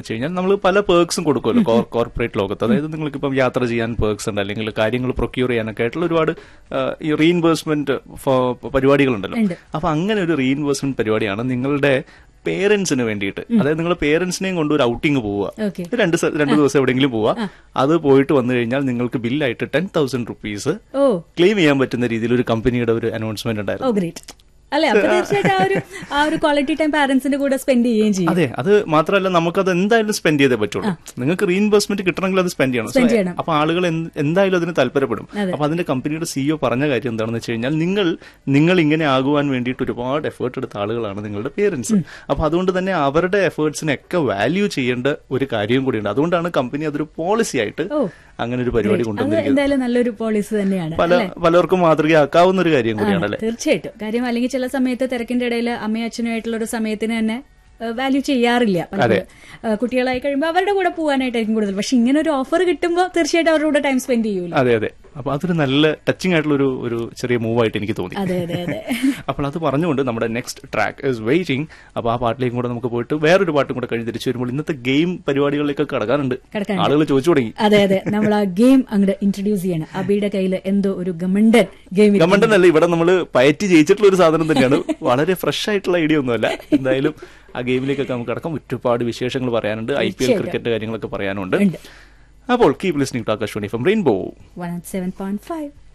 വെച്ച് കഴിഞ്ഞാൽ നമ്മൾ പല പേർക്സും കൊടുക്കുമല്ലോ കോർപ്പറേറ്റ് ലോകത്ത് അതായത് നിങ്ങൾക്ക് ഇപ്പം യാത്ര ചെയ്യാൻ പേർക്സ് ഉണ്ട് അല്ലെങ്കിൽ കാര്യങ്ങൾ പ്രൊക്യൂർ ചെയ്യാനൊക്കെ ആയിട്ടുള്ള ഒരുപാട് ആ, ഈ റീഇൻവേഴ്സ്മെന്റ് പരിപാടികളുണ്ടല്ലോ ഉണ്ട്. അപ്പൊ അങ്ങനെ ഒരു റീഇൻവേഴ്സ്മെന്റ് പരിപാടിയാണ് നിങ്ങളുടെ പേരൻസിന് വേണ്ടിയിട്ട് അതായത് നിങ്ങൾ പേരൻസിനെയും കൊണ്ട് ഒരു ഔട്ടിങ് പോവുക ഓക്കെ രണ്ട് സ- രണ്ട് ദിവസം എവിടെയെങ്കിലും പോവുക അത് പോയിട്ട് വന്നു കഴിഞ്ഞാൽ നിങ്ങൾക്ക് ബില്ലായിട്ട് ടെൻ തൗസൻഡ് റുപ്പീസ് ഓ ക്ലെയിം ചെയ്യാൻ പറ്റുന്ന രീതിയിൽ ഒരു കമ്പനിയുടെ ഒരു അനൗൺസ്മെന്റ് ഓ ഉണ്ടായിരുന്നു ഗ്രേറ്റ് അല്ലെ അപ്പൊ തീർച്ചയായിട്ടും ആ ഒരു ആ ഒരു ക്വാളിറ്റി ടൈം പാരന്റ്സിന്റെ കൂടെ സ്പെൻഡ് ചെയ്യുകയും ചെയ്യും അതെ അത് മാത്രമല്ല നമുക്കത് എന്തായാലും സ്പെൻഡ് ചെയ്തേ പറ്റുള്ളൂ നിങ്ങൾക്ക് റീഇൻവെസ്റ്റ്മെന്റ് കിട്ടണമെങ്കിൽ അത് സ്പെൻഡ് ചെയ്യണം Spend So, ചെയ്യണം. അപ്പൊ ആളുകൾ എന്ത്- എന്തായാലും അതിന് താല്പര്യപ്പെടും അതെ. അപ്പൊ അതിന്റെ കമ്പനിയുടെ സിഇഒ പറഞ്ഞ കാര്യം എന്താണെന്ന് വെച്ച് കഴിഞ്ഞാൽ നിങ്ങൾ നിങ്ങൾ ഇങ്ങനെ ആകുവാൻ വേണ്ടിയിട്ട് ഒരുപാട് എഫേർട്ട് എടുത്ത ആളുകളാണ് നിങ്ങളുടെ പേരൻസ് അപ്പൊ അതുകൊണ്ട് തന്നെ അവരുടെ എഫേർട്സിനൊക്കെ വാല്യൂ ചെയ്യേണ്ട ഒരു കാര്യവും കൂടിയുണ്ട് അതുകൊണ്ടാണ് കമ്പനി അതൊരു പോളിസി ആയിട്ട് ഓ അങ്ങനെ ഒരു പരിപാടി അത് കൊണ്ടുവന്നിരിക്കുന്നത് എന്തായാലും നല്ലൊരു പോളിസി തന്നെയാണ് പല പലർക്കും മാതൃകയാക്കാവുന്ന ഒരു കാര്യം കൂടിയാണ് അല്ലെ തീർച്ചയായിട്ടും കാര്യം അല്ലെങ്കിൽ ചില സമയത്ത് തിരക്കിന്റെ ഇടയിൽ അമ്മയും അച്ഛനുമായിട്ടുള്ള ഒരു സമയത്തിന് തന്നെ വാല്യൂ ചെയ്യാറില്ല പലപ്പോഴും. ഏഹ് കുട്ടികളായി കഴിയുമ്പോൾ അവരുടെ കൂടെ പോകാനായിട്ടായിരിക്കും കൂടുതൽ പക്ഷെ ഇങ്ങനെ ഒരു ഓഫർ കിട്ടുമ്പോൾ തീർച്ചയായിട്ടും അവരുടെ കൂടെ ടൈം സ്പെൻഡ് ചെയ്യൂല അതെ അതെ അപ്പൊ അതൊരു നല്ല ടച്ചിങ് ആയിട്ടുള്ള ഒരു ഒരു ചെറിയ മൂവായിട്ട് എനിക്ക് തോന്നി അതെ അതെ അതെ അപ്പോൾ അത് പറഞ്ഞുകൊണ്ട് നമ്മുടെ നെക്സ്റ്റ് ട്രാക്ക് ഇസ് വെയിറ്റിംഗ് അപ്പോൾ ആ പാട്ടിലേക്കും കൂടെ നമുക്ക് പോയിട്ട് വേറൊരു പാട്ടും കൂടെ കഴിഞ്ഞ് തിരിച്ചു വരുമ്പോൾ ഇന്നത്തെ ഗെയിം പരിപാടികളിലേക്കൊക്കെ കടക്കാനുണ്ട് കിടക്കാനുണ്ട്. ആളുകൾ ചോദിച്ചു തുടങ്ങി അതെ അതെ നമ്മൾ ആ ഗെയിം അങ്ങോട്ട് ഇൻട്രൊഡ്യൂസ് ചെയ്യണം അബിയുടെ കയ്യിൽ എന്തോ ഒരു ഗമണ്ടൻ ഗെയിം ഗവൺമെന്റ് അല്ല ഇവിടെ നമ്മൾ പയറ്റി ജയിച്ചിട്ടുള്ള ഒരു സാധനം തന്നെയാണ് വളരെ ഫ്രഷ് ആയിട്ടുള്ള ഐഡിയ ഒന്നുമല്ല എന്തായാലും ആ ഗെയിമിലേക്കൊക്കെ നമുക്ക് അടക്കം ഒരുപാട് വിശേഷങ്ങൾ പറയാനുണ്ട് ഐ പി എൽ തീർച്ചയായിട്ടും. ക്രിക്കറ്റ് കാര്യങ്ങളൊക്കെ പറയാനുണ്ട് ഉണ്ട് അപ്പോൾ keep listening to Akashvani from rainbow one seven point five